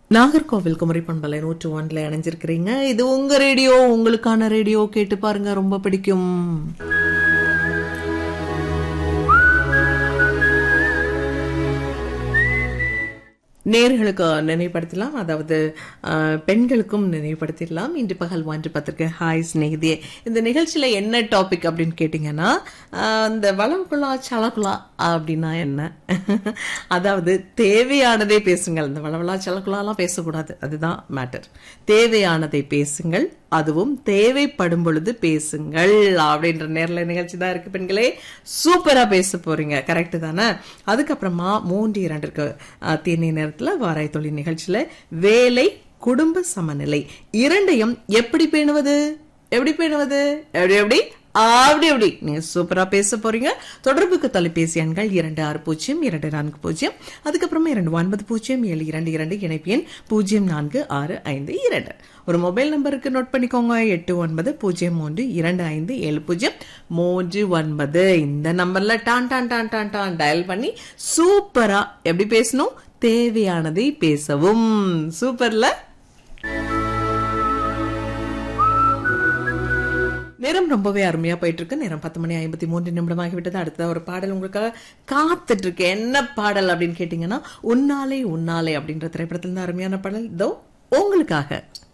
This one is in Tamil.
நாகர்கோவில் குமரி பண்பலை நூற்று ஒன்ல இணைஞ்சிருக்கிறீங்க இது உங்க ரேடியோ உங்களுக்கான ரேடியோ கேட்டு பாருங்க ரொம்ப பிடிக்கும் நேர்களுக்கு நினைவுபடுத்தலாம் அதாவது அஹ், பெண்களுக்கும் நினைவுபடுத்திடலாம் இன்று பகல் ஒன்று பத்திரிக்கை ஹாய் ஸ்நேகிதியே இந்த நிகழ்ச்சியில என்ன டாபிக் அப்படின்னு கேட்டிங்கன்னா அஹ், இந்த வளங்குலா சலகுலா அப்படின்னா என்ன அதாவது தேவையானதே பேசுங்கள் இந்த வளவலா சலகுலாலாம் பேசக்கூடாது அதுதான் மேட்டர் தேவையானதை பேசுங்கள் அதுவும் தேவைப்படும் பொழுது பேசுங்கள் அப்படின்ற நேர்ல நிகழ்ச்சி தான் இருக்கு பெண்களே சூப்பரா பேச போறீங்க கரெக்ட் தானே அதுக்கப்புறமா மூன்று இரண்டிற்கு அஹ், தேனி நேரத்துல வாராய் தொழில் நிகழ்ச்சியில வேலை குடும்ப சமநிலை இரண்டையும் எப்படி பேணுவது எப்படி பேணுவது எப்படி எப்படி அப்படி அப்படி நீங்க சூப்பரா பேச போறீங்க தொடர்புக்கு தொலைபேசி எண்கள் இரண்டு ஆறு பூஜ்ஜியம் இரண்டு நான்கு பூஜ்ஜியம் அதுக்கப்புறமா இரண்டு ஒன்பது பூஜ்ஜியம் ஏழு இரண்டு இரண்டு இணைப்பு எண் பூஜ்ஜியம் நான்கு ஆறு ஐந்து இரண்டு ஒரு மொபைல் நம்பருக்கு நோட் பண்ணிக்கோங்க எட்டு ஒன்பது பூஜ்ஜியம் மூன்று இரண்டு ஐந்து ஏழு பூஜ்ஜியம் மூன்று ஒன்பது இந்த நம்பர்ல டான் டான் டான் டான் டான் டயல் பண்ணி சூப்பரா எப்படி பேசணும் தேவையானதை பேசவும் சூப்பர்ல நேரம் ரொம்பவே அருமையா போயிட்டு இருக்கு நேரம் பத்து மணி ஐம்பத்தி மூன்று நிமிடமாகி விட்டது அடுத்த ஒரு பாடல் உங்களுக்காக காத்துட்டு இருக்கு என்ன பாடல் அப்படின்னு கேட்டீங்கன்னா உன்னாலே உன்னாலே அப்படின்ற திரைப்படத்துல இருந்து அருமையான பாடல் இதோ உங்களுக்காக